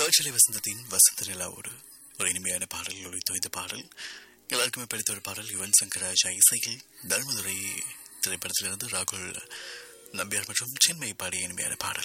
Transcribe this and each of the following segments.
காற்றலை வசந்தத்தின் வசந்த நிலாவோடு ஒரு இனிமையான பாடல் ஒழித்தோ இந்த பாடல் எல்லாருக்குமே பிடித்த ஒரு பாடல் யுவன் சங்கர் ராஜா இசையில் தர்மதுரை திரைப்படத்திலிருந்து ராகுல் நம்பியார் மற்றும் சென்மை பாடிய இனிமையான பாடல்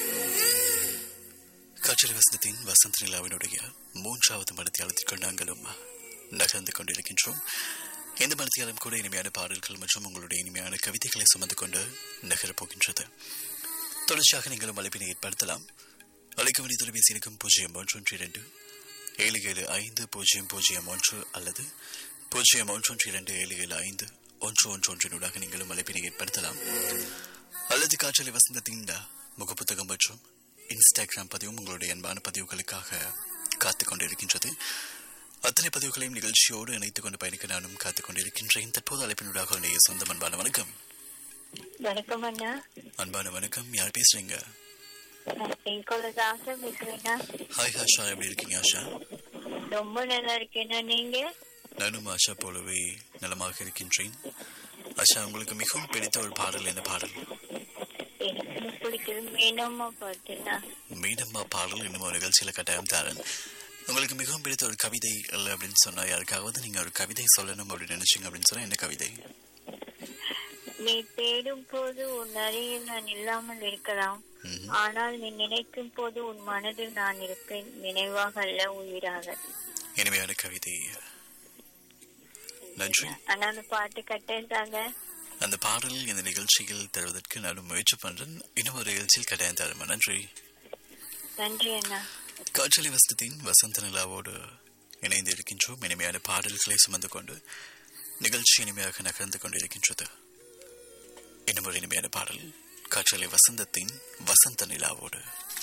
காற்றலை வசந்தத்தின் வசந்த நிலாவினுடைய மூன்றாவது மனத்தியாலத்திற்குள் நாங்களும் நகர்ந்து கொண்டிருக்கின்றோம் இந்த மனத்தியாலம் கூட இனிமையான பாடல்கள் மற்றும் உங்களுடைய இனிமையான கவிதைகளை சுமந்து கொண்டு நகரப் போகின்றது தொடர்ச்சியாக நீங்களும் அழைப்பினை ஏற்படுத்தலாம் அழைக்கும் வழி தொலைபேசி இருக்கும் பூஜ்ஜியம் ஒன்று ஒன்று இரண்டு ஏழு ஏழு ஐந்து பூஜ்ஜியம் பூஜ்ஜியம் ஒன்று அல்லது பூஜ்ஜியம் ஒன்று ஒன்று இரண்டு ஏழு ஏழு ஐந்து ஒன்று ஒன்று ஒன்றினூடாக நீங்களும் அழைப்பினை ஏற்படுத்தலாம் அல்லது காற்றலை வசந்தத்தின் முகப்புத்தகம் மற்றும் இன்ஸ்டாகிராம் பதிவும் உங்களுடைய அன்பான பதிவுகளுக்காக காத்துக் கொண்டிருக்கின்றது அத்தனை பதிவுகளையும் நிகழ்ச்சியோடு இணைத்துக் கொண்டு பயணிக்க நானும் காத்துக் கொண்டிருக்கின்றேன் தற்போது அழைப்பினூடாக உடைய சொந்தம் அன்பான வணக்கம் வணக்கம் அண்ணா அன்பான வணக்கம் யார் பேசுறீங்க என் குழந்தை ஆசை பேசுறேண்ணா ஹாய் ஆஷா எப்படி இருக்கீங்க ஆஷா ரொம்ப நல்லா இருக்கேண்ணா நீங்க நானும் ஆஷா போலவே நலமாக இருக்கின்றேன் ஆஷா உங்களுக்கு மிகவும் பிடித்த ஒரு பாடல் என்ன பாடல் எனக்கு பிடிச்சது மீனம்மா பாட்டுண்ணா மீனம்மா பாடல் இன்னும் ஒரு நிகழ்ச்சியில கட்டாயம் தரேன் உங்களுக்கு மிகவும் பிடித்த ஒரு கவிதை இல்லை அப்படின்னு சொன்னா யாருக்காவது நீங்க ஒரு கவிதை சொல்லணும் அப்படின்னு நினைச்சீங்க அப்படின்னு சொன்னா என்ன கவிதை நீ தேடும் போது உன் அருகில் நான் இல்லாமல் இருக்கலாம் ம்ஹும். ஆனால் நீ நினைக்கும் போது உன் மனதில் நான் இருப்பேன் நினைவாக அல்ல உயிராக இனிமையான கவிதை நன்றி ஆனா அந்த பாட்டு கட்டேன்தாங்க அந்த பாடல் இந்த நிகழ்ச்சியில் தருவதற்கு நானும் முயற்சி பண்றேன் இன்னும் ஒரு நிகழ்ச்சியில் கட்டாயம் தருமா நன்றி நன்றி அண்ணா காற்றலை வசனத்தின் வசந்த நிலாவோடு இணைந்து இருக்கின்றோம் இனிமையான பாடல்களை சுமந்து கொண்டு நிகழ்ச்சி இனிமையாக நகர்ந்து கொண்டிருக்கின்றது இன்னும் ஒரு இனிமையான பாடல் காற்றலை வசந்தத்தின் வசந்த நிலாவோடு